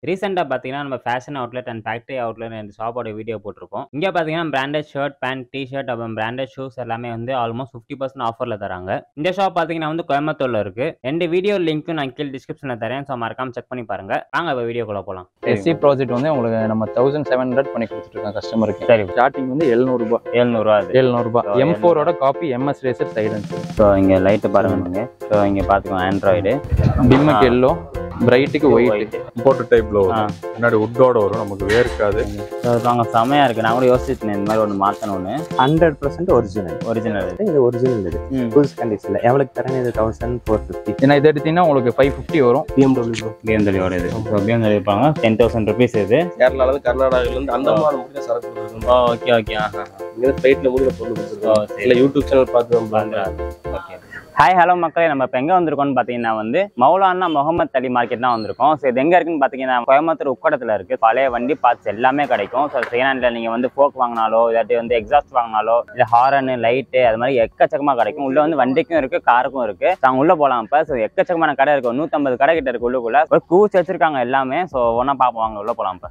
ரீசெண்டாக பார்த்தீங்கன்னா நம்ம fashion outlet and factory outlet ரெண்டு ஷாப்போட வீடியோ போட்டிருக்கோம் இங்கே பார்த்தீங்கன்னா branded shirt pant T shirt அப்புறம் பிராண்டட் ஷூஸ் எல்லாமே வந்து ஆல்மோஸ்ட் ஃபிஃப்டி பர்சன்ட் ஆஃபரில் தராங்க இந்த ஷாப் பார்த்தீங்கன்னா வந்து கோயம்புத்தூர்ல இருக்கு ரெண்டு வீடியோ லிங்க்கும் நான் கீழே டிஸ்கிரிப்ஷனில் தரேன் ஸோ மறக்காம செக் பண்ணி பாருங்க வாங்க இப்போ வீடியோக்குள்ள போகலாம் எஸ்சி ப்ராஜெக்ட் வந்து உங்களுக்கு நம்ம தௌசண்ட் செவன் ஹண்ட்ரட் பண்ணி கொடுத்துருக்கோம் கஸ்டமருக்கு சரி ஸ்டார்டிங் வந்து எழுநூறுபா எழுநூறுவா அது எழுநூறுபா Oh, எம் ஃபோரோட copy MS racer silencer so இங்கே லைட்டு பாருங்க நீங்கள் ஸோ இங்கே பார்த்துக்கோங்க ஆண்ட்ராய்டு டிம்முக்கு எல்லோ பிரைட்டுக்கு ஒயிட் இம்போர்ட் டைப்ல ஆ வரும் முன்னாடி உட்டோட வரும் நமக்கு வேர்க்காது ஸோ நாங்கள் செமையாக இருக்குது நான் கூட யோசிச்சிருந்தேன் இந்த மாதிரி ஒன்று மாற்றணும்னு ஹண்ட்ரட் பர்சன்ட் ஒரிஜினல் ஒரிஜினல் இது ஒரிஜினல் இது ம் புதுசு கண்டிஷன்ல எவ்வளோக்கு தரேன் இது தௌசண்ட் ஃபோர் ஃபிஃப்டி ஏன்னா இது எடுத்தீங்கன்னா உங்களுக்கு ஃபைவ் ஃபிஃப்டி வரும் பிஎம்டபிள்யூ பிஎம்டபிள்யூட இது ஸோ பிஎம்டபிள்யூ இருப்பாங்க டென் தௌசண்ட் ருபீஸ் இது கேரளால இருந்து கர்நாடகால இருந்து அந்தமான் முடிஞ்ச சரக்கு கொடுத்துருக்கோம் ஓ ஓகே ஓகே ஆஹா இங்க ஃபிளைட்ல முடிஞ்ச பொருள் ஓ கொடுத்துருக்கோம் சரி இல்ல யூடியூப் சேனல் பார்த்து நம்ம ஓகே ஹாய் ஹலோ மக்களே நம்ம இப்போ எங்கே வந்திருக்கோம்னு பார்த்தீங்கன்னா வந்து மௌலானா முகமது அலி மார்க்கெட் தான் வந்திருக்கோம் ஸோ இது எங்கே இருக்குன்னு பார்த்தீங்கன்னா கோயம்புத்தூர் உக்கடத்தில் இருக்குது பழைய வண்டி பார்ட்ஸ் எல்லாமே கிடைக்கும் ஸோ செகண்ட் ஹேண்டில் நீங்கள் வந்து ஃபோக் வாங்கினாலோ இல்லாட்டி வந்து எக்ஸாஸ்ட் வாங்கினாலோ இல்லை ஹாரனு லைட்டு அது மாதிரி எக்கச்சக்கமாக கிடைக்கும் உள்ளே வந்து வண்டிக்கும் இருக்குது காருக்கும் இருக்குது ஸோ அங்கே உள்ளே போகலாம் இப்போ ஸோ எக்கச்சக்கமான கடை இருக்குது நூற்றம்பது கடை கிட்ட இருக்கு உள்ளுக்குள்ளே ஒரு கூஸ் வச்சிருக்காங்க எல்லாமே ஸோ ஒன்றா பார்ப்போம் வாங்க உள்ளே போகலாம் இப்போ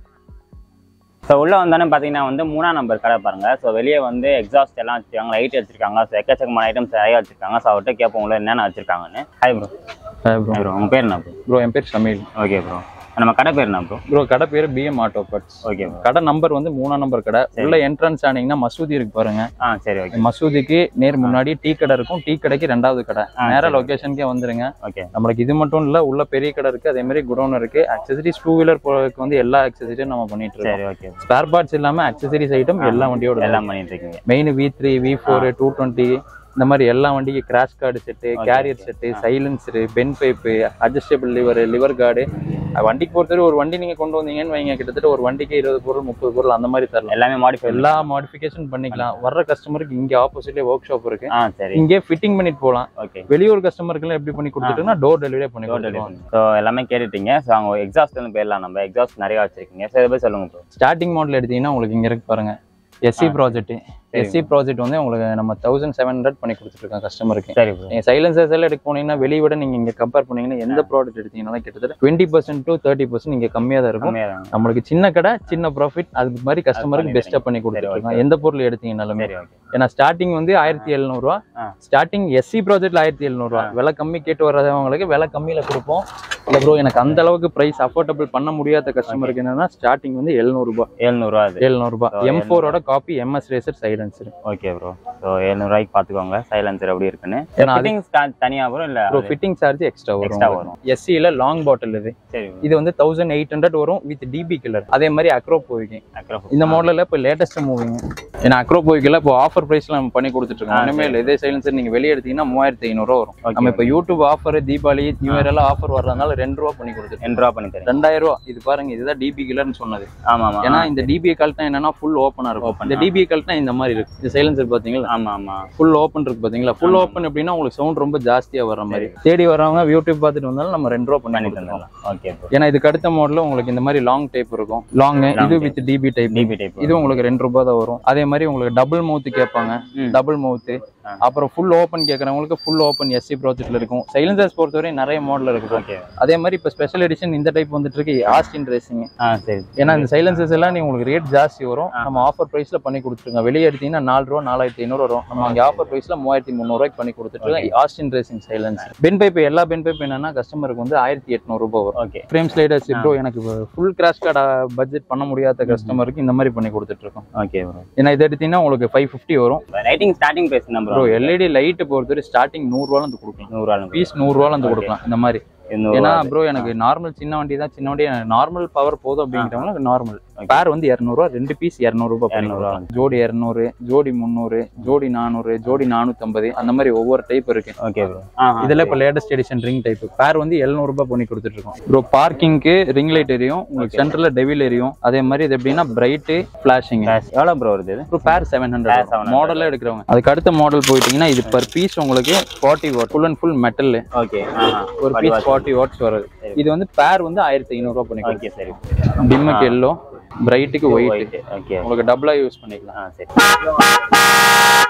ஸோ உள்ளே வந்தோன்னே பார்த்தீங்கன்னா வந்து மூணாம் நம்பர் கடை பாருங்க ஸோ வெளியே வந்து எக்ஸாஸ்ட் எல்லாம் வச்சிருக்காங்க லைட் வச்சிருக்காங்க ஸோ எக்கச்சக்கமான ஐட்டம்ஸ் நிறைய வச்சிருக்காங்க ஸோ அவர்கிட்ட கேட்போம் உள்ள என்னென்ன வச்சிருக்காங்கன்னு ஹாய் ப்ரோ ப்ரோ ப்ரோ உங்கள் பேர் என்ன ப்ரோ ப்ரோ என் பேர் ஷமீல் ஓகே ப்ரோ நம்ம கடை பேர் என்ன ப்ரோ ப்ரோ கடை பேர் BM auto parts okay bro கடை நம்பர் வந்து மூணாம் நம்பர் கடை சரி. உள்ள என்ட்ரன்ஸ் ஆனீங்கன்னா மசூதி இருக்கு பாருங்க ஆ சரி ஓகே மசூதிக்கு நேர் முன்னாடி டீ கடை இருக்கும் டீ கடைக்கு ரெண்டாவது கடை ஆ, நேரா சரி. லொகேஷனுக்கே வந்துருங்க ஓகே நம்மளுக்கு இது மட்டும் இல்ல உள்ள பெரிய கடை இருக்கு அதே மாதிரி குடோன் இருக்கு அக்சசரிஸ் டூ வீலர் போறதுக்கு வந்து எல்லா அக்சசரியும் நம்ம பண்ணிட்டு இருக்கோம் சரி ஓகே ஸ்பேர் பார்ட்ஸ் இல்லாம அக்சசரிஸ் ஐட்டம் எல்லா வண்டியோட எல்லாம் பண்ணிட்டு இருக்கீங்க main V three V four two twenty இந்த மாதிரி எல்லா வண்டிக்கு crash guard set Okay, carrier okay. Set ஆ. Silencer bend pipe adjustable lever lever guard வண்டிக்கு பொறுத்தவரை ஒரு வண்டி நீங்க கொண்டு வந்தீங்கன்னு வைங்க கிட்டத்தட்ட ஒரு வண்டிக்கு இருபது பொருள் முப்பது பொருள் அந்த மாதிரி தரலாம் எல்லாமே மாடிஃபை எல்லா மாடிஃபிகேஷன் பண்ணிக்கலாம் வர்ற கஸ்டமருக்கு இங்க ஆப்போசிட்ல ஒர்க் ஷாப் இருக்கு ஆ சரி இங்கே ஃபிட்டிங் பண்ணிட்டு போகலாம் ஓகே வெளியூர் கஸ்டமருக்குலாம் எப்படி பண்ணி கொடுத்துட்டோம்னா டோர் டெலிவரி பண்ணி கொடுத்துருவோம் ஸோ எல்லாமே கேட்டுட்டீங்க ஸோ அவங்க எக்ஸாஸ்ட் வந்து போயிடலாம் நம்ம எக்ஸாஸ்ட் நிறைய வச்சிருக்கீங்க ஸோ இதை போய் சொல்லுங்க ப்ரோ ஸ்டார்டிங் மாடல் எடுத்தீங்கன்னா உங்களுக்கு இங்க இருக்கு பாருங்க எஸ்சி ஆ. ப்ராஜெக்ட் எஸ்சி ப்ராஜெக்ட் வந்து உங்களுக்கு நம்ம தௌசண்ட் செவன் ஹண்ட்ரட் பண்ணி கொடுத்துருக்கோம் கஸ்டமருக்கு சரி ப்ரோ நீங்க சைலன்சர்ஸ் எல்லாம் எடுக்க போனீங்கன்னா வெளிய விட நீங்க இங்க கம்பேர் பண்ணீங்கன்னா எந்த ப்ராடக்ட் எடுத்தீங்கன்னாலும் கிட்டத்தட்ட twenty percent to thirty percent இங்க கம்மியா தான் இருக்கும் கம்மியாக தான் நம்மளுக்கு சின்ன கடை சின்ன ப்ராஃபிட் அது மாதிரி கஸ்டமருக்கு பண்ணி பெஸ்ட்டாக பண்ணி சரி, கொடுத்துருக்கோம் எந்த பொருள் எடுத்தீங்கனாலுமே சரி ஓகே ஏன்னா ஸ்டார்டிங் வந்து ஆயிரத்தி எழுநூறுவா ஆ. ஸ்டார்டிங் எஸ்சி ப்ராஜெக்ட்ல ஆயிரத்தி எழுநூறுவா ஆ. விலை கம்மி கேட்டு வர்றவங்களுக்கு விலை கம்மியில கொடுப்போம் இல்ல ப்ரோ எனக்கு அந்த அளவுக்கு பிரைஸ் அஃபோர்டபுள் பண்ண முடியாத கஸ்டமருக்கு என்னன்னா ஸ்டார்டிங் வந்து எழுநூறுபா எழுநூறுவா அது எழுநூறுபா So, எம் ஃபோரோட copy MS racer silencer okay bro so எழுநூறுவாய்க்கு பார்த்துக்கோங்க சைலன்சர் எப்படி இருக்குன்னு ஏன்னா அது- ஃபிட்டிங்ஸ் தனியாக வரும் இல்லை bro fitting charge extra Extra வரும் வரும். எஸ்சியில் லாங் பாட்டில் இது சரி இது வந்து தௌசண்ட் எயிட் ஹண்ட்ரட் வரும் வித் டிபி கில்லர் அதே மாதிரி அக்ரோ போய்க்கு அக்ரோ இந்த மாடலில் இப்போ லேட்டஸ்ட் மூவிங் ஏன்னா அக்ரோ போய்க்கில் இப்போ ஆஃபர் ப்ரைஸ்ல நம்ம பண்ணி கொடுத்துட்டு ஆ, இருக்கோம் இனிமேல் இதே சைலன்சர் நீங்க வெளியே எடுத்தீங்கன்னா மூவாயிரத்தி ஐநூறுரூவா வரும் Okay, நம்ம இப்போ YouTube offer Deepavali new year எல்லாம் ஆஃபர் வர்றதுனால ரெண்டு ரூபா பண்ணி கொடுத்துருக்கோம் ரெண்டு ரூபா பண்ணி தரேன் ரெண்டாயிரம் ரூபா இது பாருங்க இதுதான் டிபி கில்லர்னு சொன்னது ஆமாம் ஆமாம் ஏன்னா இந்த டிபிஐ கல்ட்னா என்னன்னா ஃபுல் ஓப்பனா இருக்கும் Open, இந்த ஆ. டிபிஐ கல்ட்னா இந்த மாதிரி இருக்கு இந்த சைலன்சர் பாத்தீங்களா ஆமாம் ஆமாம் ஃபுல் ஓப்பன் இருக்கு பாத்தீங்களா ஃபுல் ஆமா. ஓப்பன் எப்படின்னா உங்களுக்கு சவுண்ட் ரொம்ப ஜாஸ்தியா வர்ற மாதிரி தேடி வரவங்க யூடியூப் பார்த்துட்டு வந்தாலும் நம்ம ரெண்டு ரூபா பண்ணி பண்ணி கொடுத்துருக்கோம் தந்துடலாம் ஓகே ப்ரோ ஏன்னா இதுக்கு அடுத்த மாடல் உங்களுக்கு இந்த மாதிரி லாங் டைப் இருக்கும் லாங் Long இது tape. With DP type DP type இது உங்களுக்கு ரெண்டு ரூபாய் தான் வரும் அதே மாதிரி உங்களுக்கு டபுள் மவுத் கேட்பாங்க ம். டபுள் மவுத் ஆ. அப்புறம் ஃபுல் ஓப்பன் கேட்கறவங்களுக்கு ஃபுல் ஓப்பன் எஸ்சி ப்ராஜெக்ட்ல இருக்கும் சைலன்சர்ஸ் பொறுத்தவரை நிறைய மாடல் இருக்கு ஓகே அதே மாதிரி இப்போ ஸ்பெஷல் எடிஷன் இந்த டைப் வந்துட்டு இருக்கு ஆஸ்டின் ரேசிங் ஆ சரி ஏன்னா இந்த சைலன்சர்ஸ் எல்லாம் நீ உங்களுக்கு ரேட் ஜாஸ்தி வரும் ஆ. நம்ம ஆஃபர் பிரைஸ்ல பண்ணி கொடுத்துருங்க வெளியே எடுத்தீங்கன்னா நாலு ரூபா நாலாயிரத்தி ஐநூறு வரும் நம்ம அங்கே ஆஃபர் பிரைஸ்ல மூவாயிரத்தி முந்நூறுவாய்க்கு பண்ணி கொடுத்துட்டு Austin racing silencer bend pipe எல்லா பென் பைப் என்னன்னா கஸ்டமருக்கு வந்து ஆயிரத்தி எட்நூறு ரூபாய் வரும் ஓகே ஃப்ரேம் ஸ்லைடர்ஸ் ஆ. ப்ரோ எனக்கு ஃபுல் கிராஷ் கார்டு பட்ஜெட் பண்ண முடியாத கஸ்டமருக்கு இந்த மாதிரி பண்ணி கொடுத்துட்டு இருக்கோம் ஓகே ப்ரோ ஏன்னா இது எடுத்தீங்கன்னா உங்களுக்கு ஃபைவ் ஃபிஃப்டி வரும் ரைட்டிங் ஸ்டார்டிங் ப்ரைஸ் என்ன ப்ரோ ப்ரோ எல்இடி லைட் பொறுத்தவரை ஸ்டார்டிங் நூறுரூவால இருந்து கொடுக்கலாம் நூறுரூவா பீஸ் நூறுரூவால இருந்து Okay. கொடுக்கலாம் இந்த மாதிரி ஏன்னா ப்ரோ எனக்கு நார்மல் சின்ன வண்டி தான் சின்ன வண்டி நார்மல் பவர் போதும் அப்படிங்கிறவங்களுக்கு நார்மல் Okay. பேர் வந்து இரநூறுவா ரெண்டு பீஸ் இரநூறுபா இரநூறுவா. ஜோடி இரநூறு ஜோடி முந்நூறு ஜோடி நானூறு ஜோடி நானூத்தம்பது அந்த மாதிரி ஒவ்வொரு டைப் இருக்கு ஓகே ப்ரோ இதுல இப்போ லேட்டஸ்ட் எடிஷன் ரிங் டைப் பேர் வந்து 700 ரூபாய் பண்ணி கொடுத்துட்டு இருக்கோம் ப்ரோ பார்க்கிங்க்கு ரிங் லைட் எரியும் உங்களுக்கு Okay. சென்டர்ல டெவில் எரியும் அதே மாதிரி இது எப்படின்னா பிரைட்டு ஃபிளாஷிங் எவ்வளோ ப்ரோ வருது இது ப்ரோ பேர் செவன் Pair ஹண்ட்ரட் 700. மாடல்ல எடுக்கிறவங்க அதுக்கு அடுத்த மாடல் போயிட்டீங்கன்னா இது பர் பீஸ் உங்களுக்கு forty watt full and full metal okay ஒரு பீஸ் ஃபார்ட்டி வாட்ஸ் வருது சரி. இது வந்து பேர் வந்து ஆயிரத்தி ஐநூறுரூவா பண்ணி ஓகே சரி டிம்முக்கு எல்லோ பிரைட்டுக்கு ஒயிட் ஓகே உங்களுக்கு டபுளா யூஸ் பண்ணிக்கலாம் ஆ சரி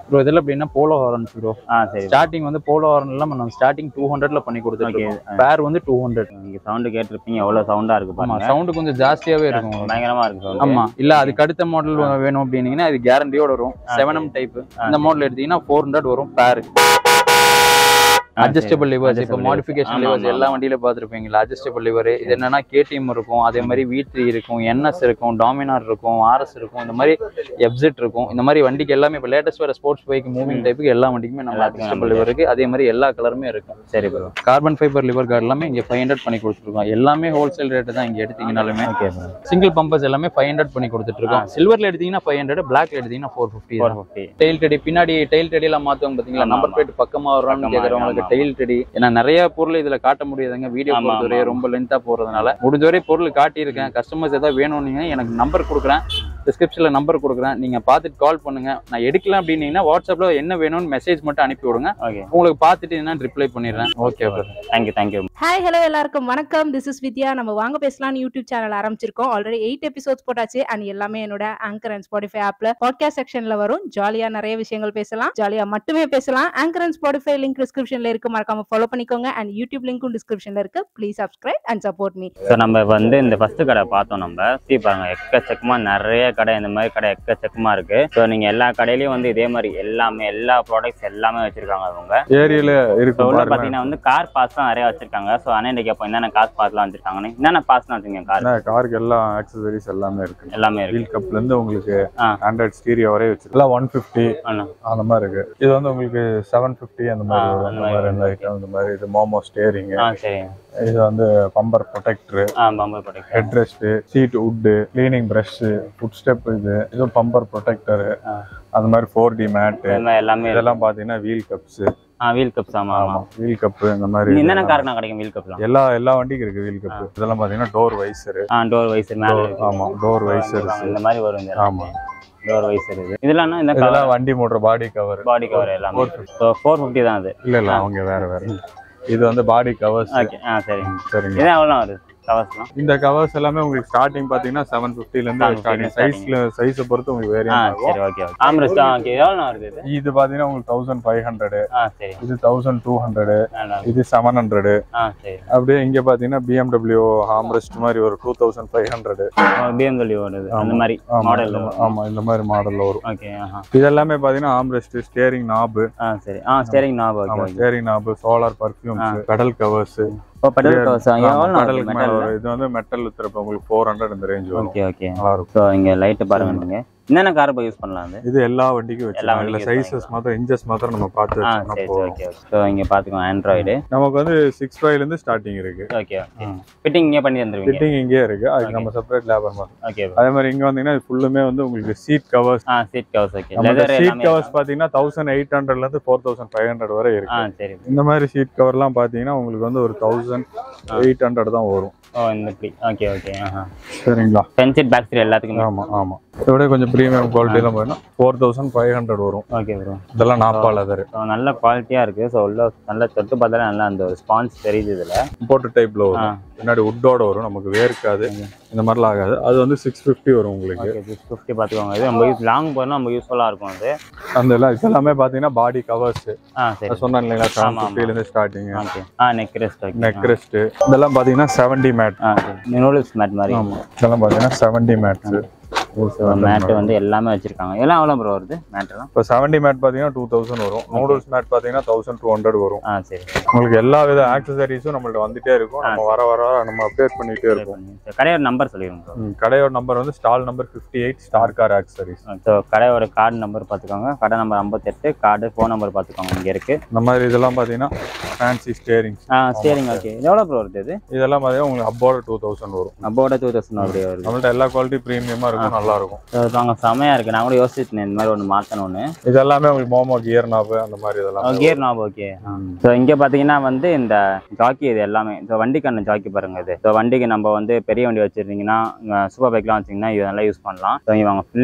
ப்ரோ இதில் எப்படின்னா போலோ ஹாரன்ஸ் ப்ரோ ஆ சரி ஸ்டார்டிங் வந்து போலோ ஹாரன் எல்லாம் நம்ம ஸ்டார்டிங் டூ ஹண்ட்ரட்ல பண்ணி கொடுத்துருக்கோம் ஓகே பேர் வந்து டூ ஹண்ட்ரட் நீங்க சவுண்டு கேட்டிருப்பீங்க எவ்வளவு சவுண்டா இருக்கு ஆமா பாருங்க சவுண்டு கொஞ்சம் ஜாஸ்தியாவே இருக்கும் உங்களுக்கு. பயங்கரமா இருக்கு sound. ஆமா இல்ல அதுக்கு அடுத்த மாடல் வேணும் அப்படின்னீங்கன்னா இது கேரண்டியோட வரும் செவன் எம் டைப் இந்த மாடல் எடுத்தீங்கன்னா ஃபோர் ஹண்ட்ரட் வரும் பேர் ஆ, சரி. அட்ஜஸ்டபிள் லிவர்ஸ் இப்போ Adjustable மாடிஃபிகேஷன் ஆமா, லிவர்ஸ் ஆமா, எல்லா வண்டியில பார்த்துருப்பீங்களா அட்ஜஸ்டபிள் லிவர் இது என்னன்னா கேடிஎம் இருக்கும் அதே மாதிரி வி த்ரீ இருக்கும் என்எஸ் இருக்கும் டாமினார் இருக்கும் ஆர்எஸ் இருக்கும் இந்த மாதிரி எப்சிட் இருக்கும் இந்த மாதிரி வண்டிக்கு எல்லாமே இப்போ லேட்டஸ்ட் வர ஸ்போர்ட்ஸ் பைக் மூவிங் டைப்புக்கு எல்லா வண்டிக்குமே நம்ம எல்லாத்துக்கும் அட்ஜஸ்டபிள் லிவர் இருக்கு அதே மாதிரி எல்லா கலருமே இருக்கும் சரி ப்ரோ கார்பன் ஃபைபர் லிவர் கார்டு எல்லாமே இங்க ஃபைவ் ஹண்ட்ரட் பண்ணி கொடுத்துருக்கோம் எல்லாமே ஹோல்சேல் ரேட்டு தான் இங்க எடுத்தீங்கனாலுமே ஓகே ப்ரோ சிங்கிள் பம்பர்ஸ் எல்லாமே ஃபைவ் ஹண்ட்ரட் பண்ணி கொடுத்துட்டு இருக்கோம் சில்வர்ல எடுத்தீங்கன்னா ஃபைவ் ஹண்ட்ரட் பிளாக்ல எடுத்தீங்கன்னா four fifty four fifty tail tidy பின்னாடி டெயில் டெடி எல்லாம் மாத்துவாங்க பாத்தீங்களா ஆமா, நம்பர் ஆமா. பிளேட் பக்கமா வர்றான்னு பக்கமா, கேக்குறவங்களுக்கு ஆமா. டெயில் டெடி ஏன்னா நிறைய பொருள் இதுல காட்ட முடியாதுங்க வீடியோ ஆமா, பொறுத்தவரை ஆமா. ரொம்ப லென்த்தா போறதுனால முடிஞ்ச வரை பொருள் காட்டியிருக்கேன் கஸ்டமர்ஸ் ஏதாவது வேணும்னீங்க எனக்கு நம்பர் கொடுக்குறேன் டிஸ்கிரிப்ஷன்ல நம்பர் கொடுக்குறேன் நீங்க பார்த்துட்டு கால் பண்ணுங்க நான் எடுக்கலாம் அப்படின்னீங்கன்னா வாட்ஸ்அப்ல என்ன வேணும்னு மெசேஜ் மட்டும் அனுப்பி விடுங்க ஓகே உங்களுக்கு பார்த்துட்டு என்ன ரிப்ளை பண்ணிடுறேன் okay thank you thank you hi hello எல்லாருக்கும் வணக்கம் திஸ் இஸ் வித்யா நம்ம வாங்க பேசலாம்னு யூடியூப் சேனல் ஆரம்பிச்சிருக்கோம் ஆல்ரெடி எயிட் எபிசோட்ஸ் போட்டாச்சு அண்ட் எல்லாமே என்னோட ஆங்கர் அண்ட் ஸ்பாடிஃபை ஆப்ல பாட்காஸ்ட் செக்ஷன்ல வரும் ஜாலியா நிறைய விஷயங்கள் பேசலாம் ஜாலியா மட்டுமே பேசலாம் ஆங்கர் அண்ட் ஸ்பாடிஃபை லிங்க் டிஸ்கிரிப்ஷன்ல இருக்கு மறக்காம ஃபாலோ பண்ணிக்கோங்க அண்ட் யூடியூப் லிங்க்கும் டிஸ்கிரிப்ஷன்ல இருக்கு please subscribe and support me so நம்ம வந்து இந்த ஃபர்ஸ்ட் கடை பார்த்தோம் நம்ம சுற்றி பாருங்க எக்கச்சக்கமா நிறைய கடை இந்த மாதிரி கடை எக்கச்சக்கமா இருக்கு ஸோ நீங்க எல்லா கடையிலயும் வந்து இதே மாதிரி எல்லாமே எல்லா ப்ராடக்ட்ஸ் எல்லாமே வச்சிருக்காங்க அவங்க ஏரியில ஸோ இருக்கு உள்ள பாருங்க பார்த்தீங்கன்னா வந்து கார் பாஸ் தான் நிறைய வச்சிருக்காங்க ஸோ அண்ணன் இன்னைக்கு அப்போ என்னென்ன கார் பாஸ்லாம் வச்சிருக்காங்கன்னு என்னென்ன பாஸ்லாம் வச்சிருக்கீங்க கார் என்ன, காருக்கு எல்லா ஆக்சசரிஸ் எல்லாமே இருக்கு எல்லாமே இருக்கு வீல் கப்ல இருந்து உங்களுக்கு ஆ. ஆண்ட்ராய்ட் ஸ்டீரியோ வரை வச்சிருக்கு எல்லாம் ஒன் ஃபிஃப்டி ஆனா அந்த மாதிரி இருக்கு இது வந்து உங்களுக்கு செவன் ஃபிஃப்டி அந்த மாதிரி ஆ, வரும். அந்த அந்த மாதிரி மாதிரி ரெண்டு ஐட்டம் இந்த மாதிரி இது மோமோ ஸ்டேரிங் ஆ சரிங்க இது வந்து பம்பர் ப்ரொடெக்டர் ஆ bumper product head rest seat உட்டு கிளீனிங் பிரஷ் ஃபுட் ஸ்டெப் இது இது பம்பர் ப்ரொடெக்டர் ஆ. அந்த மாதிரி ஃபோர் டி மேட் எல்லாமே இருக்கு. இதெல்லாம் பாத்தீங்கன்னா வீல் கப்ஸ் ஆ வீல் கப்ஸ் ஆமா ஆமா ஆமா வீல் கப் இந்த மாதிரி இன்னும் என்னென்ன இதெல்லாம். கார் நான் கிடைக்கும் வீல் கப்லாம் எல்லா எல்லா வண்டிக்கும் இருக்கு வீல் கப் இதெல்லாம் பாத்தீங்கன்னா டோர் வைசர் ஆ டோர் வைசர் மேல இருக்கு ஆமா டோர் வைசர்ஸ் இந்த மாதிரி வரும் இந்த ஆமா டோர் வைசர் இது இதெல்லாம் என்ன? இந்த இதெல்லாம் வண்டி motor body cover body cover எல்லாமே ஸோ ஃபோர் ஃபிஃப்டி தான் அது இல்ல இல்ல அவங்க வேற வேற இது வந்து பாடி கவர்ஸ் ஓகே ஆ சரிங்க சரிங்க இதான் எவ்வளோ வருது கவர்ஸ்லாம் இந்த கவர்ஸ் எல்லாமே உங்களுக்கு ஸ்டார்டிங் பாத்தீங்கன்னா செவன் பிப்டில இருந்து 750 ஸ்டார்டிங் starting. சைஸ்ல சைஸை பொறுத்து உங்களுக்கு ஆ வேரியன் ஆகும் சரி ஓகே ஓகே ஆம்ரெஸ்ட் ஓகே எவ்வளோ வருது இது இது பாத்தீங்கன்னா உங்களுக்கு தௌசண்ட் ஃபைவ் ஹண்ட்ரட் ஆ சரி இது தௌசண்ட் டூ ஹண்ட்ரட் நல்லா இருக்கு. இது செவன் ஹண்ட்ரட் ஆ சரி அப்படியே இங்க பாத்தீங்கன்னா பிஎம்டபிள்யூ ஹாம்ரெஸ்ட் மாதிரி ஒரு two thousand five hundred BMW வருது அந்த ஆமா. மாதிரி ஆமா மாடல் இந்த மா- ஆமா இந்த மாதிரி மாடல்ல வரும் ஓகே ஆஹா இது எல்லாமே பாத்தீங்கன்னா ஆம்ரெஸ்ட் ஸ்டேரிங் நாபு ஆ சரி ஆ ஸ்டேரிங் நாப் ஓகே ஆமா okay steering knob solar perfumes pedal covers ஓ பெடல் கவர்ஸ் எவ்வளோ பெடலுக்கு மேல மெட்டல் வரும் இது வந்து மெட்டல் வித்துறப்ப உங்களுக்கு ஃபோர் ஹண்ட்ரட் இந்த ரேஞ்ச் வரும் ஓகே ஓகே நல்லா இருக்கும் ஸோ இங்கே லைட்டு பாருங்க நீங்க என்னென்ன கார் இப்போ யூஸ் பண்ணலாம் அது இது எல்லா வண்டிக்கும் எல்லா வச்சுக்கலாம் இல்ல வண்டிக்கும் சைஸஸ் மாத்திரம் இன்ச்சஸ் மாத்திரம் நம்ம பார்த்து ஆ வச்சோம்னா சரி போதும் ஓகே ஓகே ஸோ இங்கே பார்த்துக்கோங்க ஆண்ட்ராய்டு நமக்கு வந்து சிக்ஸ் ஃபைவ்ல இருந்து ஸ்டார்டிங் இருக்கு ஓகே ஓகே ஃபிட்டிங் இங்கே பண்ணி தந்துருவீங்க ஃபிட்டிங் இங்கேயே இருக்கு அதுக்கு நம்ம செப்பரேட் லேபர் மாதிரி ஓகே அதே மாதிரி இங்க வந்தீங்கன்னா ஃபுல்லுமே வந்து உங்களுக்கு சீட் கவர்ஸ் ஆ சீட் கவர்ஸ் ஓகே நம்ம லெதர் சீட் எல்லாமே கவர்ஸ் பாத்தீங்கன்னா தௌசண்ட் எயிட் ஹண்ட்ரட்ல இருந்து ஃபோர் தௌசண்ட் ஃபைவ் ஹண்ட்ரட் வரை ஆ இருக்கு சரி இந்த மாதிரி சீட் கவர்லாம் பாத்தீங்கன்னா உங்களுக்கு வந்து ஒரு தௌசண்ட் எயிட் ஹண்ட்ரட் தான் வரும் ஓ இந்த இப்படி ஓகே ஓகே ஆஹா சரிங்களா ஃப்ரண்ட் சீட் பேக் சீட் எல்லாத்துக்குமே ஆமா ஆமா இதோட கொஞ்சம் ப்ரீமியம் குவாலிட்டிலாம் போயிடும் ஃபோர் தௌசண்ட் ஃபைவ் ஹண்ட்ரட் வரும் ஓகே ப்ரோ இதெல்லாம் நாப்பா லெதர் ஸோ நல்ல குவாலிட்டியாக இருக்குது ஸோ உள்ள நல்லா தொட்டு பார்த்தாலே நல்லா அந்த ஒரு ஸ்பான்ஸ் தெரியுது இதில் இம்போர்ட் டைப்ல ஆ வரும் பின்னாடி உட்டோட வரும் நமக்கு வேர்க்காது இந்த மாதிரிலாம் ஆகாது அது வந்து சிக்ஸ் ஃபிஃப்டி வரும் உங்களுக்கு ஓகே சிக்ஸ் ஃபிஃப்டி பார்த்துக்கோங்க இது நம்ம யூஸ் லாங் போனால் நம்ம யூஸ்ஃபுல்லாக இருக்கும் அது அந்த எல்லாம் இது எல்லாமே பாத்தீங்கன்னா பாடி கவர்ஸ் ஆ சரி சொன்னேன் இல்லைங்களா செவன் ஆமா, ஆமா. ஃபிஃப்டில இருந்து ஸ்டார்டிங் ஓகே ஆ neck rest okay neck rest இதெல்லாம் பாத்தீங்கன்னா செவன்டி மேட் ஆ சரி நூடுல்ஸ் மேட் மாதிரி ஆமா இதெல்லாம் பாத்தீங்கன்னா செவன்டி மேட்ஸ் ஸோ மேட்டு வந்து எல்லாமே வச்சிருக்காங்க எல்லாம் எவ்வளோ ப்ரோ வருது மேட்டெல்லாம் இப்போ செவன்டி மேட் பாத்தீங்கன்னா டூ தௌசண்ட் வரும் நூடுல்ஸ் மேட் பாத்தீங்கன்னா தௌசண்ட் டூ ஹண்ட்ரட் வரும் ஆ சரி உங்களுக்கு எல்லா வித ஆக்சசரிஸும் நம்மள்ட்ட வந்துட்டே இருக்கும் நம்ம வர வர வர நம்ம அப்டேட் பண்ணிட்டே இருக்கோம் சரி, கடையோட நம்பர் சொல்லிடுங்க ப்ரோ ம், கடையோட நம்பர் வந்து stall number fifty eight star car accessories so கடையோட கார்டு நம்பர் பார்த்துக்கோங்க கடை நம்பர் ஐம்பத்தெட்டு கார்டு ஃபோன் நம்பர் பார்த்துக்கோங்க இங்கே இருக்குது இந்த மாதிரி இதெல்லாம் பாத்தீங்கன்னா ஃபேன்சி ஸ்டேரிங்ஸ் ஆ சரிங்க ஓகே இது எவ்வளோ ப்ரோ வருது இது இதெல்லாம் பாத்தீங்கன்னா உங்களுக்கு அப்போட டூ தௌசண்ட் வரும் அப்போட டூ தௌசண்ட் அப்படியே வருது நம்மள்ட்ட எல்லா குவாலிட்டி ப்ரீமியமா இருக்கும் நல்லா இருக்கும் ஸோ வாங்க செமையாக இருக்குது நான் கூட யோசிச்சிருந்தேன் இந்த மாதிரி ஒன்று மாற்றணும்னு இது எல்லாமே உங்களுக்கு மோமோ கியர் நாப் அந்த மாதிரி இதெல்லாம் கியர் நாப் ஓகே ஸோ இங்கே பார்த்தீங்கன்னா வந்து இந்த ஜாக்கி இது எல்லாமே ஸோ வண்டிக்கான ஜாக்கி பாருங்க இது ஸோ வண்டிக்கு நம்ம வந்து பெரிய வண்டி வச்சிருந்தீங்கன்னா சூப்பர் பைக்லாம் வச்சிங்கன்னா இது நல்லா யூஸ் பண்ணலாம் ஸோ இங்கே வாங்க ஃபுல்லாக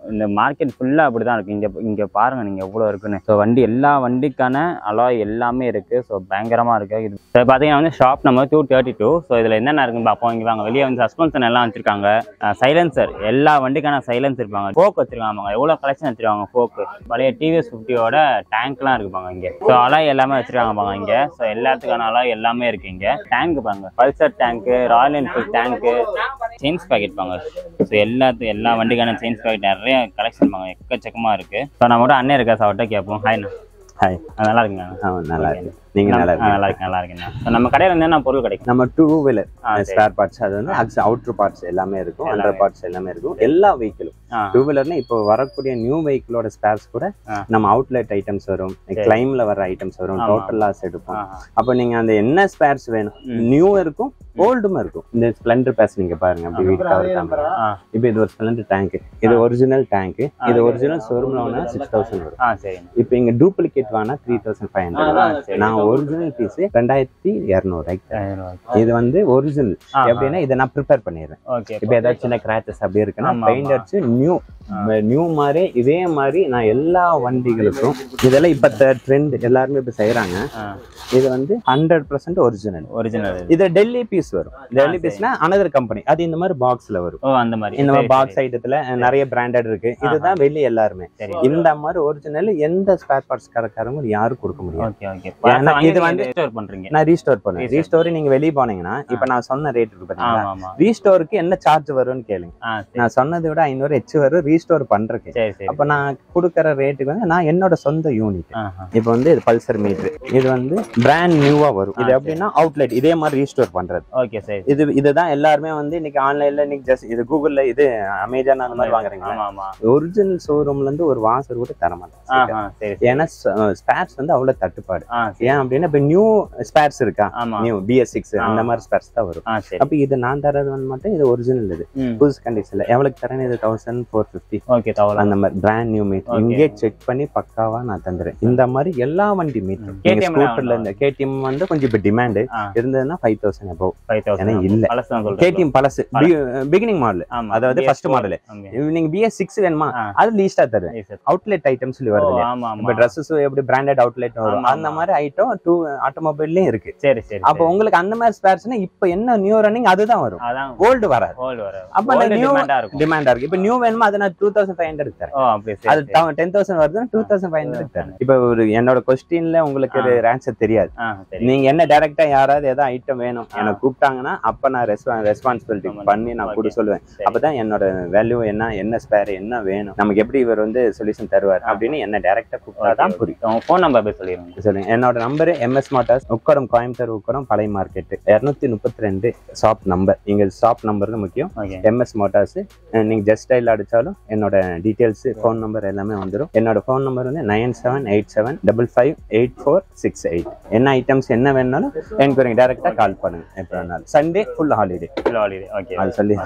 இந்த மார்க்கெட் ஃபுல்லாக அப்படி தான் இருக்குது இங்கே இங்கே பாருங்கள் நீங்கள் எவ்வளோ இருக்குன்னு ஸோ வண்டி எல்லா வண்டிக்கான அலாய் எல்லாமே இருக்குது ஸோ பயங்கரமாக இருக்குது இது ஸோ பார்த்தீங்கன்னா வந்து shop number two thirty two so இதில் என்னென்ன இருக்குன்னு பார்ப்போம் இங்கே வாங்க வெளியே வந்து சஸ்பென்ஷன் எல்லாம் வச்சிருக்காங்க சைலன்சர் எல்லா வண்டிக்கான சைலன்ஸ் இருப்பாங்க ஃபோக் வச்சிருக்காங்க எவ்வளோ கலெக்ஷன் வச்சிருக்காங்க ஃபோக்கு பழைய டிவிஎஸ் ஃபிஃப்டியோட டேங்க்லாம் இருக்குப்பாங்க இங்கே ஸோ அலாய் எல்லாமே வச்சிருக்காங்க பாங்க இங்கே ஸோ எல்லாத்துக்கான அலாய் எல்லாமே இருக்கு இங்கே டேங்க் பாங்க பல்சர் டேங்க்கு ராயல் என்ஃபீல்ட் டேங்க்கு செயின்ஸ் பாக்கெட் பாங்க ஸோ எல்லாத்து எல்லா வண்டிக்கான செயின்ஸ் பாக்கெட் நிறைய கலெக்ஷன் பாங்க எக்கச்சக்கமா இருக்கு ஸோ நம்ம கூட அண்ணன் இருக்கா சார் அவர்கிட்ட கேட்போம் ஹாய்ண்ணா ஹாய் நல்லா இருக்குங்க ஆ நல்லா இருக்கு நீங்க நல்லா ஆ, இருக்கு நல்லா இருக்கு நல்லா இருக்குண்ணா ஸோ நம்ம கடையில் இருந்து என்ன பொருள் கிடைக்கும் நம்ம டூ வீலர் ஆ, சரி. ஸ்பேர் பார்ட்ஸ் அது வந்து அவுட்டர் பார்ட்ஸ் எல்லாமே இருக்கும் எல்லாமே. அண்டர் பார்ட்ஸ் எல்லாமே இருக்கும் எல்லா வெஹிக்கிளும் ஆ டூ வீலர்னா இப்போ வரக்கூடிய நியூ வெஹிக்கிளோட ஸ்பேர்ஸ் கூட ஆ. நம்ம அவுட்லெட் ஐட்டம்ஸ் வரும் கிளைம்ல வர ஐட்டம்ஸ் வரும் ஆமா. டோட்டல் லாஸ் எடுப்போம் ஆ அப்போ நீங்க அந்த என்ன ஸ்பேர்ஸ் வேணும் ம். நியூ இருக்கும் ஓல்டும் இருக்கும் இந்த ஸ்ப்ளெண்டர் பேஸ் நீங்க பாருங்க அப்படி வீட்டு கவர் காமிக்கிறேன் ஆ இப்போ இது ஒரு ஸ்ப்ளெண்டர் டேங்க் இது ஒரிஜினல் டேங்க் இது ஒரிஜினல் ஷோரூம்ல வாங்கினா சிக்ஸ் தௌசண்ட் வரும் ஆ சரிங்க இப்போ இங்க டூப்ளிகேட் வாங்கினா த்ரீ தௌசண்ட் ஃபைவ் ஹண்ட்ரட் நான் ஒரிஜினல் பீஸ் ரெண்டாயிரத்தி இரநூறு இது வந்து ஒரிஜினல் ஆ, எப்படின்னா இதை நான் ப்ரிப்பேர் பண்ணிடுறேன் ஓகே இப்போ ஏதாச்சும் சின்ன கிராச்சஸ் அப்படி இருக்குன்னா ஆமா, பெயிண்ட் ஆமா. அடிச்சு நியூ நியூ மாதிரி இதே மாதிரி நான் எல்லா வண்டிகளுக்கும் இதெல்லாம் இப்போ ட்ரெண்ட் எல்லாருமே இப்போ செய்யறாங்க இது வந்து ஹண்ட்ரட் பர்சன்ட் ஒரிஜினல் ஒரிஜினல் இது டெல்லி பீஸ் வரும் டெல்லி சரி. பீஸ்னா அனதர் கம்பெனி அது இந்த மாதிரி பாக்ஸ்ல வரும் ஓ அந்த மாதிரி இந்த மாதிரி சரி, பாக்ஸ் சரி. ஐட்டத்துல நிறைய பிராண்டட் இருக்கு இதுதான் வெளி எல்லாருமே சரி இந்த மாதிரி ஒரிஜினல் எந்த ஸ்பேர் பார்ட்ஸ் கடைக்காரங்க யாரும் கொடுக்க முடியாது ஓகே ஓகே ஏன்னா இது இது வந்து- வந்து ஸ்டோர் பண்றீங்க நான் ரீஸ்டோர் பண்ணுவேன் Restore. ரீஸ்டோர் நீங்க வெளிய போனீங்கன்னா இப்ப நான் சொன்ன ரேட் இருக்கு பாத்தீங்களா ஆமா ஆமா ரீஸ்டோருக்கு என்ன சார்ஜ் வரும்னு கேளுங்க ஆ சரி நான் சொன்னதை விட ஐநூறு எச்சு வரும் ரீஸ்டோர் பண்றதுக்கு சரி சரி அப்ப நான் கொடுக்கற ரேட்டுக்கு வந்து நான் என்னோட சொந்த யூனிட் ஆஹா. இப்போ வந்து இது பல்சர் மீட்டர் இது வந்து பிராண்ட் நியூவா வரும் இது ஆ, எப்படின்னா அவுட்லெட் இதே மாதிரி ரீஸ்டோர் பண்றது ஓகே சரி இது இதுதான் எல்லாருமே வந்து இன்னைக்கு ஆன்லைன்ல இன்னைக்கு ஜஸ்ட் இது கூகுள்ல இது அமேசான் அந்த மாதிரி வாங்குறீங்க ஆமா ஆமா ஒரிஜினல் ஷோரூம்ல இருந்து ஒரு வாசர் கூட தர மாட்டேன் ஆஹா சரி சரி. ஏன்னா ஸ்பேர்ஸ் வந்து அவ்வளவு தட்டுப்பாடு ஆ சரி ஏன் அப்படின்னா இப்ப நியூ ஸ்பேர்ஸ் இருக்கா ஆமா நியூ பிஎஸ் சிக்ஸ் ஆ. அந்த மாதிரி ஸ்பேர்ஸ் தான் வரும் ஆ சரி அப்ப இது நான் தரது வந்து மட்டும் இது ஒரிஜினல் இது ம் புதுசு கண்டிஷன்ல எவ்வளவுக்கு தரேன் இது தௌசண்ட் ஃபோர் ஃபிஃப்டி ஓகே தவளை அந்த மாதிரி பிராண்ட் நியூ மீட் Okay. இங்கே செக் பண்ணி பக்காவா நான் தந்துடுறேன் இந்த மாதிரி எல்லா வண்டி மீட்டரும் நீங்க KTM ல ஸ்கூட்டர்ல இருந்து கேடிஎம் வந்து கொஞ்சம் இப்ப டிமாண்ட் ஆ இருந்ததுன்னா ஃபைவ் தௌசண்ட் அபவ் ஃபைவ் ஏன்னா தௌசண்ட் இல்ல பழசு தான் சொல்றேன் கேடிஎம் பழசு பிகினிங் மாடல் ஆமா அதாவது BS first four. model. Okay. நீங்க பிஎஸ் சிக்ஸ் வேணுமா ஆ. அது லீஸ்டா தருவேன் Yes, sir. அவுட்லெட் ஐட்டம்ஸ் சொல்லி ஓ, வருது இல்லையா ஆமா இப்ப ஆமா ட்ரெஸ்ஸஸ் எப்படி பிராண்டட் அவுட்லெட் வரும் ஆமா, அந்த ஆமா. மாதிரி ஐட்டம் டூ ஆட்டோமொபைல்லயும் இருக்கு சரி சரி அப்போ சரி. உங்களுக்கு அந்த மாதிரி ஸ்பேர்ஸ்னா இப்ப என்ன நியூ ரன்னிங் அதுதான் வரும் அதான் ஓல்டு வராது ஓல்டு வர அப்ப அந்த ஓல்டு new- டிமாண்டா இருக்கும் டிமாண்டா இருக்கு இப்ப நியூ வேணுமா அது நான் டூ தௌசண்ட் ஃபைவ் ஹண்ட்ரட் தரேன் ஓ அப்படி சரி அது சரி. டென் தௌசண்ட் வருதுன்னா டூ தௌசண்ட் ஃபைவ் ஹண்ட்ரட் தரேன் இப்ப ஒரு என்னோட கொஸ்டின்ல உங்களுக்கு ஆ. ஆன்சர் தெரியாது ஆ சரி நீங்க என்ன டைரக்டா யாராவது ஏதாவது ஐட்டம் வேணும் என்னை கூப்பிட்டாங்கன்னா அப்ப நான் ரெஸ்பான்சிபிலிட்டி ஆமா. பண்ணி நான் கூட Okay. சொல்லுவேன் சரி. அப்பதான் என்னோட வேல்யூ என்ன என்ன ஸ்பேர் என்ன வேணும் நமக்கு எப்படி இவர் வந்து சொல்யூஷன் தருவார் அப்படின்னு என்ன டைரக்டா கூப்பிட்டாதான் Okay, புரியும் உங்க ஃபோன் நம்பர் போய் சொல்லிடுங்க சொல்லுங்க என்னோட number MS Motors Ukkadam Coimbatore Ukkadam பழைய மார்க்கெட் இரநூத்தி முப்பத்தி ரெண்டு ஷாப் நம்பர் எங்க ஷாப் நம்பர் தான் முக்கியம் ஓகே எம்எஸ் மோட்டார்ஸ் நீங்க ஜஸ்ட் டைல் அடிச்சாலும் என்னோட டீடைல்ஸ் ஃபோன் நம்பர் எல்லாமே வந்துடும் என்னோட ஃபோன் நம்பர் வந்து nine seven eight seven double five eight four six eight என்ன ஐட்டம்ஸ் என்ன வேணும்னாலும் எனக்கு நீங்கள் டேரெக்டாக கால் பண்ணுங்க எப்போ வேணாலும் Sunday full holiday holiday okay அது சொல்லி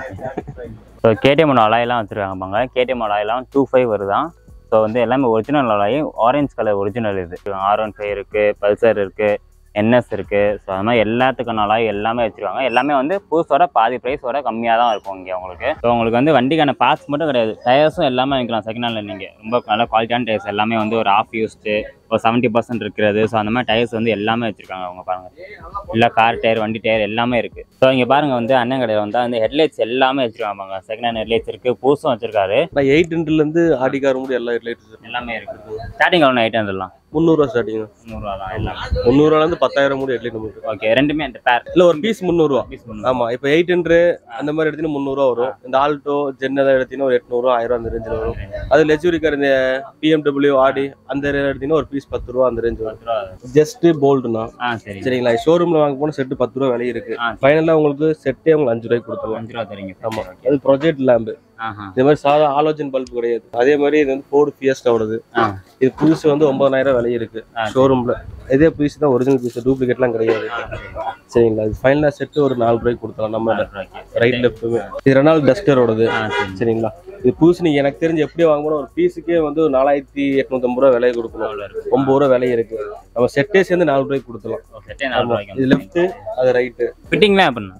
ஸோ கேடிஎம் அலாயெல்லாம் வச்சுருக்காங்க பாங்க கேடிஎம் அலாயெல்லாம் டூ ஃபைவ் வருதான் ஸோ வந்து எல்லாமே original alloy orange colour original இது ஆர் ஒன் ஃபைவ் இருக்குது பல்சர் இருக்குது என்எஸ் இருக்குது ஸோ அது மாதிரி எல்லாத்துக்கான அலாய் எல்லாமே வச்சுருக்காங்க எல்லாமே வந்து புதுசோட பாதி ப்ரைஸோட கம்மியாக தான் இருக்கும் இங்கே உங்களுக்கு ஸோ உங்களுக்கு வந்து வண்டிக்கான பார்ட்ஸ் மட்டும் கிடையாது டயர்ஸும் எல்லாமே வாங்கிக்கலாம் செகண்ட் ஹேண்டில் நீங்கள் ரொம்ப நல்ல குவாலிட்டியான டயர்ஸ் எல்லாமே வந்து ஒரு ஆஃப் யூஸ்டு ஒரு செவன்ட்டி பர்சன்ட் இருக்கிறது ஸோ அந்த மாதிரி டயர்ஸ் வந்து எல்லாமே வச்சுருக்காங்க அவங்க பாருங்கள் இல்லை கார் டயர் வண்டி டயர் எல்லாமே இருக்குது ஸோ இங்கே பாருங்க வந்து அண்ணன் கடையில் வந்து வந்து ஹெட்லைட்ஸ் எல்லாமே வச்சுருக்காங்க செகண்ட் ஹேண்ட் ஹெட்லைட்ஸ் இருக்குது புதுசும் வச்சிருக்காரு நான் எயிட் ஹண்ட்ரட்ல இருந்து ஆடி கார் முடியும் எல்லா ரிலேட்டட் எல்லாமே இருக்குது ஸ்டார்டிங் எவ்வளோ ஐட்டம் இதெல்லாம் முந்நூறுவா ஸ்டார்டிங் முந்நூறுவா தான் எல்லாமே முந்நூறுவால இருந்து பத்தாயிரம் முடியும் ஹெட்லைட் நமக்கு ஓகே ரெண்டுமே அந்த பேர் இல்ல ஒரு பீஸ் முந்நூறுவா பீஸ் ஆமா இப்போ எயிட் ஹண்ட்ரட் அந்த மாதிரி எடுத்தீங்கன்னா முந்நூறுவா வரும் இந்த ஆல்டோ ஜென் எதாவது எடுத்தீங்கன்னா ஒரு எட்நூறுவா ஆயிரம் அந்த ரேஞ்சில் வரும் அது லெக்ஸுரி கார் இந்த பிஎம்டபிள்யூ ஆடி அந்த எடுத்தீங்கன்னா ஒரு பீஸ் பத்து ரூபா அந்த ரேஞ்ச் வரும் ஜஸ்ட் போல்டுனா ஆ சரி சரிங்களா ஷோரூம்ல வாங்க போனா செட்டு பத்து ரூபா விலை இருக்கு ஆ ஃபைனலா உங்களுக்கு செட்டே உங்களுக்கு அஞ்சு ரூபாய்க்கு கொடுத்துருவாங்க அஞ்சு ரூபா தரீங்க ஆமா அது ப்ரொஜெக்ட் லேம்பு ஆஹா இந்த மாதிரி சாதா ஆலோஜன் பல்ப் கிடையாது அதே மாதிரி இது வந்து ஃபோர்டு ஃபியஸ்டாவோடது ஆ. இது புதுசு வந்து ஒன்பதாயிரம் விலை இருக்கு ஆ, ஷோரூம்ல இதே பீஸ் தான் ஒரிஜினல் பீஸ் டூப்ளிகேட்லாம் கிடையாது சரிங்களா இது ஃபைனலா செட்டு ஒரு நாலு ரூபாய்க்கு கொடுத்தலாம் நம்ம ரைட் லெஃப்ட்டுமே இது ரெனால் டஸ்டரோடது ஆ சரி சரிங்களா இது புதுசு நீங்க எனக்கு தெரிஞ்சு எப்படி வாங்கணும் ஒரு பீஸுக்கே வந்து ஒரு நாலாயிரத்தி எட்நூத்தம்பது ரூபா விலை கொடுக்கணும் ஒன்பது ரூபா விலை இருக்கு நம்ம செட்டே சேர்ந்து நாலு ரூபாய்க்கு கொடுத்துலாம் செட்டே நாலு ஆமா ரூபாய்க்கு இது லெஃப்ட் அது ரைட்டு ஃபிட்டிங்லாம் எப்படின்னா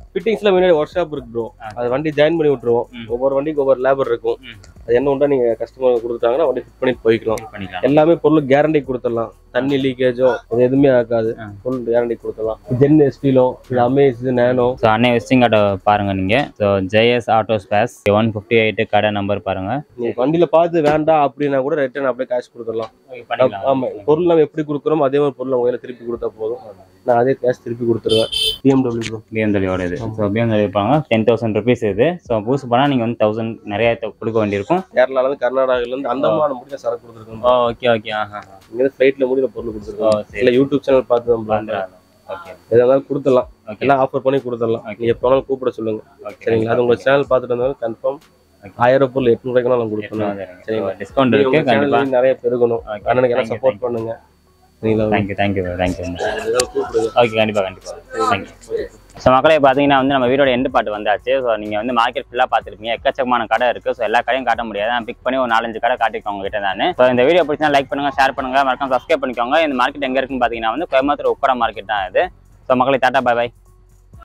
ஃபிட்டிங்ஸ்ல முன்னாடி ஒர்க் ஷாப் இருக்கு ப்ரோ அது வண்டி ஜாயின் பண்ணி விட்டுருவோம் ம். ஒவ்வொரு வண்டிக்கு ஒவ்வொரு லேபர் இருக்கும் ம். அது என்ன உண்டா நீங்க கஸ்டமர் கொடுத்துட்டாங்கன்னா வண்டி ஃபிட் பண்ணிட்டு போய்க்கலாம் பண்ணிக்கலாம் எல்லாமே பொருள் கேரண்டி கொடுத்துடலாம் தண்ணி லீக்கேஜோ அது எதுவுமே ஆகாது ஆ. பொருள் கேரண்டி கொடுத்துடலாம் ஜென் எஸ்டிலோ இது அமேஸ் நேனோ ஸோ அன்னை விசிட்டிங் கார்டை பாருங்க நீங்க so JS auto space one fifty eight கடை நம்பர் பாருங்க நீங்க வண்டியில பார்த்து வேண்டாம் அப்படின்னா கூட ரிட்டர்ன் அப்படியே கேஷ் கொடுத்துடலாம் ஆமா பொருள் நம்ம எப்படி கொடுக்குறோமோ அதே மாதிரி பொருள் உங்க கையில திருப்பி கொடுத்தா போதும் நான் அதே கேஷ் திருப்பி கொடுத்துருவேன் பிஎம்டபிள்யூ ப்ரோ பிஎம்டபிள்யூட இது ஸோ பிஎம்டபிள்யூ இருப்பாங்க டென் தௌசண்ட் ருபீஸ் இது ஸோ புதுசு பண்ணால் நீங்கள் வந்து தௌசண்ட் நிறைய த- கொடுக்க வேண்டியிருக்கும் கேரளால இருந்து கர்நாடகால இருந்து அந்தமான முடிஞ்ச சரக்கு கொடுத்துருக்கோம் ஓ ஓகே ஓகே ஆஹா இங்க ஃபிளைட்ல முடிஞ்ச பொருள் ஓ கொடுத்துருக்கோம் சரி இல்ல யூடியூப் சேனல் பார்த்து நம்ம ஓகே எதா இருந்தாலும் கொடுத்துடலாம் ஓகே எல்லாம் ஆஃபர் பண்ணி கொடுத்துடலாம் Okay. நீங்க எப்போ வேணாலும் கூப்பிட சொல்லுங்க ஓகே சரிங்களா அது உங்க சேனல் பார்த்துட்டு வந்தாலும் கன்ஃபார்ம் Okay. ஆயிரம் பொருள் எட்நூறு ரூபாய்க்கு நான் கொடுப்பேன் சரிங்களா டிஸ்கவுண்ட் இருக்கு உங்க channel கண்டிப்பாக இன்னும் நிறைய பெருகணும் Okay. அண்ணனுக்கு எல்லாம் Thank you, support thank you. பண்ணுங்க சரிங்களா தேங்க்யூ தேங்க்யூ தேங்க்யூ ஏதாவது கூப்பிடுங்க ஓகே கண்டிப்பாக கண்டிப்பாக தேங்க்யூ ஸோ மக்களே பார்த்தீங்கன்னா வந்து நம்ம வீடோட எண்டு பாட்டு வந்தாச்சு ஸோ நீங்கள் வந்து மார்க்கெட் ஃபுல்லாக பார்த்துருப்பீங்க எக்கச்சக்கமான கடை இருக்குது ஸோ எல்லா கடையும் காட்ட முடியாது நான் பிக் பண்ணி ஒரு நாலஞ்சு கடை காட்டிருக்கோம் உங்ககிட்ட நான் ஸோ இந்த வீடியோ பிடிச்சா லைக் பண்ணுங்கள் ஷேர் பண்ணுங்கள் மறக்காம சப்ஸ்கிரைப் பண்ணிக்கோங்க இந்த மார்க்கெட் எங்கே இருக்குன்னு பார்த்தீங்கன்னா வந்து கோயம்புத்தூர் உக்கடம் மார்க்கெட் தான் இது ஸோ மக்களை டாட்டா பை பை